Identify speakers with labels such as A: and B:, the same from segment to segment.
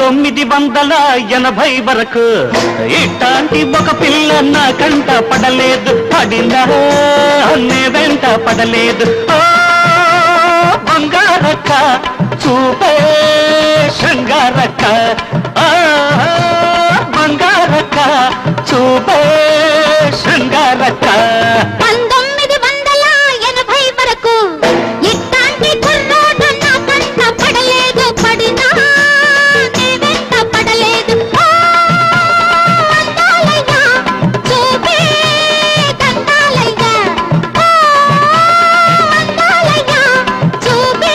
A: పంతొమ్మిది వందల ఎనభై వరకు ఇట్లాంటి ఒక పిల్ల నా కంట పడలేదు పడిందా నే వెంట పడలేదు ఓ బంగారక్క చూపే శృంగారక్క ఆ, బంగారక్క చూపే శృంగారక్క
B: పంతొమ్మిది వందల ఎనభై వరకు ఇట్లాంటి కుర్రోడు నా కంట పడలేదు పడినా నీ వెంట పడలేదు ఓ, అందాలయ్య, చూపే దండాలయ్య. ఓ, అందాలయ్య, చూపే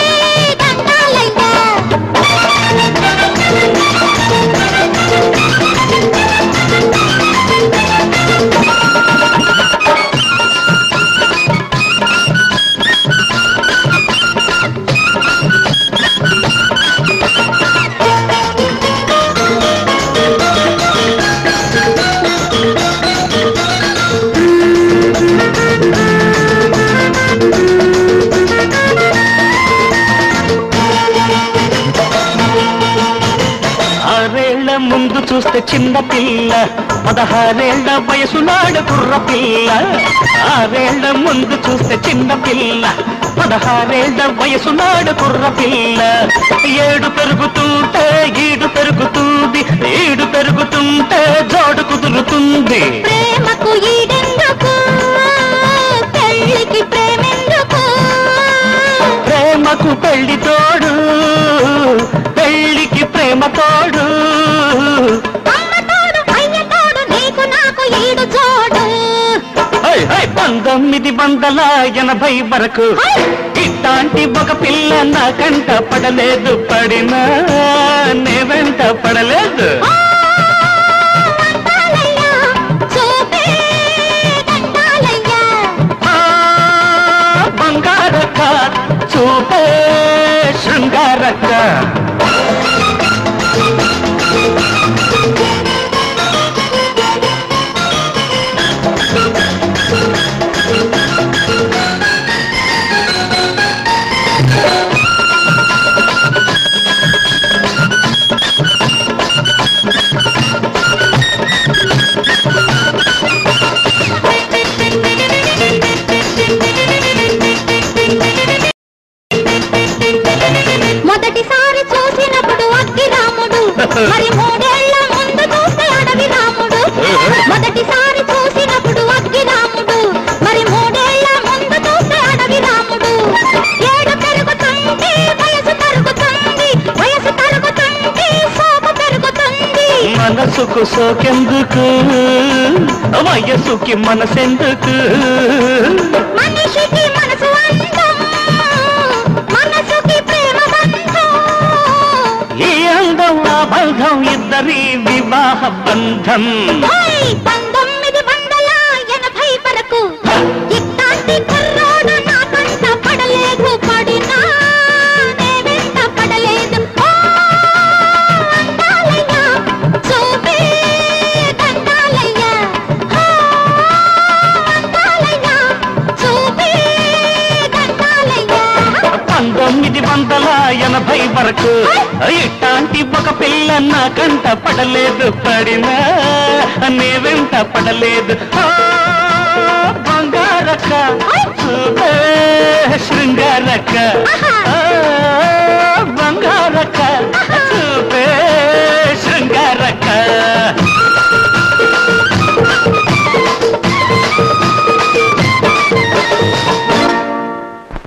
A: ఆరేళ్ల ముందు చూస్తే చిన్న పిల్ల పదహారేళ్ల వయసు నాడు కుర్ర పిల్ల ఆరేళ్ల ముందు చూస్తే చిన్న పిల్ల పదహారేళ్ల వయసు నాడు కుర్ర పిల్ల ఏడు పెరుగుతుంటే ఈడు పెరుగుతుంది ఈడు పెరుగుతుంటే జోడు కుదురుతుంది
B: ప్రేమకు ఈడెందుకు పెళ్ళికి ప్రేమెందుకు
A: ప్రేమకు పెళ్లి తోడు పెళ్లికి ప్రేమ తోడు
B: అమ్మ తోడు అయ్య తోడు నీకు నాకు ఈడు జోడు
A: హై, హై, పంతొమ్మిది వందల ఎనభై వరకు ఇట్లాంటి ఒక పిల్ల నా కంట పడలేదు పడినా నే వెంట పడలేదు
B: ఆ, అందాలయ్య, చూపే దండాలయ్య.
A: ఆ, బంగారక్క చూపే శృంగారక్క
B: మొదటిసారి చూసినప్పుడు అగ్గి రాముడు మరి మూడేళ్ల ముందు చూస్తే అడవి రాముడు మొదటిసారి చూసినప్పుడు అగ్గి రాముడు మరి మూడేళ్ల ముందు చూస్తే అడవి రాముడు ఏడు పెరుగుతుంది వయసు తరుగుతుంది వయసు తరుగుతుంది సోపు పెరుగుతుంది
A: మనసుకు సోకెందుకు వయసుకి మనసెందుకు
B: మనిషికి మనసు అందం మనసుకి ప్రేమ బంధం
A: ఈ అందం ఆ బంధం ఇద్దరి వివాహ బంధం
B: ఓయ్ పంతొమ్మిది వందల ఎనభై వరకు ఇట్లాంటి కుర్రోడు నా కంట పడలేదు పడినా నే వెంట పడలేదు ఓ అందాలయ్య చూపే దండాలయ్య ఓ అందాలయ్య చూపే దండాలయ్య
A: పంతొమ్మిది వందల ఎనభై వరకు ఇట్లాంటి ఒక పిల్ల నా కంట పడలేదు పడినా నే వెంట పడలేదు ఆ, బంగారక్క చూపే శృంగారక్క ఆ, బంగారక్క చూపే